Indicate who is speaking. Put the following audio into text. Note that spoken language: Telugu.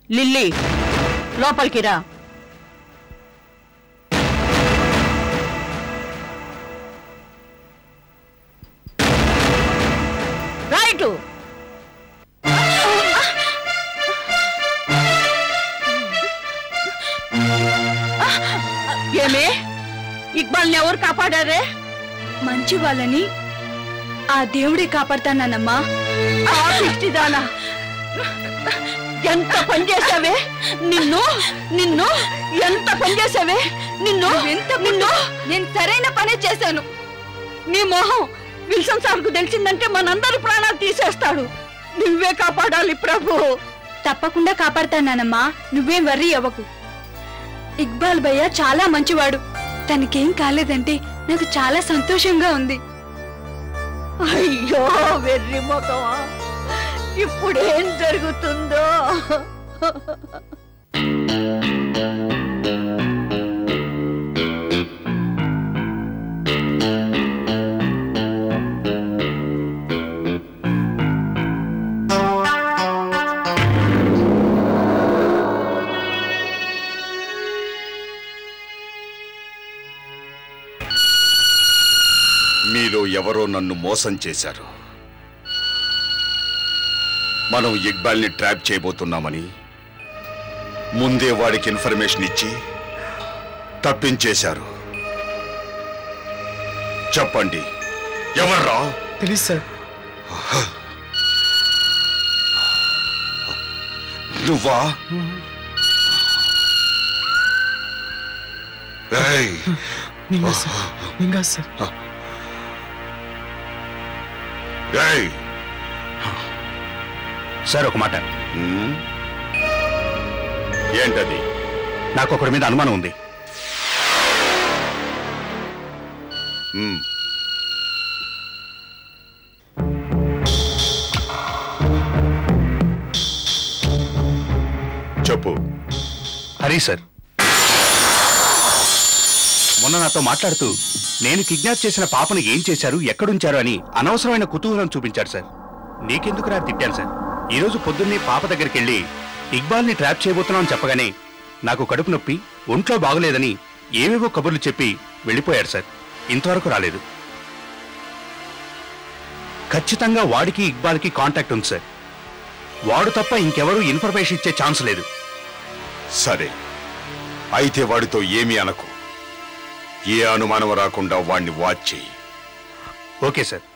Speaker 1: లిల్లీ లోపలికి రా రైటు ఏమే ఇక్బాల్ని ఎవరు కాపాడారే
Speaker 2: మంచి వాళ్ళని ఆ దేవుడే కాపాడతానమ్మా
Speaker 1: ఆ పిచ్చిదానా ఎంత పని చేసావే నిన్ను నిన్ను ఎంత పని చేసావే నిన్ను
Speaker 2: ఎంత
Speaker 1: నిన్ను
Speaker 2: నేను సరైన పనే చేశాను
Speaker 1: నీ మొహం విల్సన్ సార్కు తెలిసిందంటే మనందరి ప్రాణాలు తీసేస్తాడు నువ్వే కాపాడాలి ప్రభు
Speaker 2: తప్పకుండా కాపాడతానమ్మా నువ్వేం వర్రీ అవ్వకు ఇక్బాల్ భయ్య చాలా మంచివాడు తనకేం కాలేదంటే నాకు చాలా సంతోషంగా ఉంది
Speaker 1: అయ్యో వెర్రి ముఖమా ఇప్పుడేం జరుగుతుందో
Speaker 3: మీలో ఎవరో నన్ను మోసం చేశారు మనం ఇక్బాల్ని ట్రాప్ చేయబోతున్నామని ముందే వాడికి ఇన్ఫర్మేషన్ ఇచ్చి తప్పించేశారు చెప్పండి ఎవర్రా
Speaker 4: తెలీదు సార్
Speaker 3: నువ్వా ఏయ్,
Speaker 4: నేను కాదు సార్ నేను కాదు సార్
Speaker 3: ఏయ్,
Speaker 5: సార్ ఒక మాట
Speaker 3: ఉమ్, ఏంటది
Speaker 5: నాకు ఒకడి మీద అనుమానం ఉంది
Speaker 3: ఉమ్, చెప్పు
Speaker 5: హరి సార్ మొన్న నాతో మాట్లాడుతూ నేను కిడ్నాప్ చేసిన పాపను ఏం చేశారు ఎక్కడుంచారు అని అనవసరమైన కుతూహలం చూపించారు సార్ నీకెందుకు రా తిట్టాను సార్ ఈ రోజు పొద్దున్నే పాప దగ్గరికి వెళ్ళి ఇక్బాల్ని ట్రాప్ చేయబోతున్నామని చెప్పగానే నాకు కడుపు నొప్పి ఒంట్లో బాగలేదని ఏవేవో కబుర్లు చెప్పి వెళ్ళిపోయాడు సార్ ఇంతవరకు రాలేదు ఖచ్చితంగా వాడికి ఇక్బాల్కి కాంటాక్ట్ ఉంది సార్ వాడు తప్ప ఇంకెవరూ ఇన్ఫర్మేషన్ ఇచ్చే ఛాన్స్ లేదు
Speaker 3: సరే అయితే వాడితో ఏమీ అనకు ఏ అనుమానం రాకుండా వాణ్ణి వాచ్ చెయ్యి
Speaker 5: ఓకే సార్